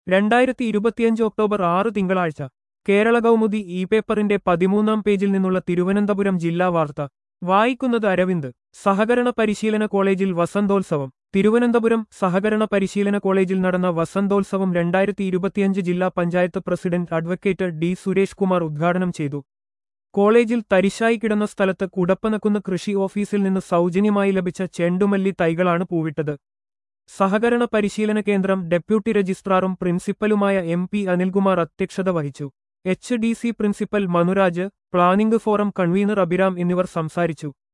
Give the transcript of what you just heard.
രണ്ടായിരത്തി ഇരുപത്തിയഞ്ച് ഒക്ടോബർ ആറ് തിങ്കളാഴ്ച കേരള കൗമുദി ഇ പേപ്പറിന്റെ പതിമൂന്നാം പേജിൽ നിന്നുള്ള തിരുവനന്തപുരം ജില്ലാ വാർത്ത വായിക്കുന്നത് അരവിന്ദ് സഹകരണ പരിശീലന കോളേജിൽ വസന്തോത്സവം തിരുവനന്തപുരം സഹകരണ പരിശീലന കോളേജിൽ നടന്ന വസന്തോത്സവം രണ്ടായിരത്തി ഇരുപത്തിയഞ്ച് ജില്ലാ panchayat president advocate D Suresh Kumar ഉദ്ഘാടനം ചെയ്തു കോളേജിൽ തരിശായി കിടന്ന സ്ഥലത്ത് കുടപ്പനക്കുന്ന് കൃഷി ഓഫീസിൽ നിന്ന് സൗജന്യമായി ലഭിച്ച ചെണ്ടുമല്ലി തൈകളാണ് പൂവിട്ടത് സഹകരണ പരിശീലന കേന്ദ്രം ഡെപ്യൂട്ടി രജിസ്ട്രാറും പ്രിൻസിപ്പലുമായ എം പി അനിൽകുമാർ അധ്യക്ഷത വഹിച്ചു H D C principal Manuraj planning forum convener Abhiram എന്നിവർ സംസാരിച്ചു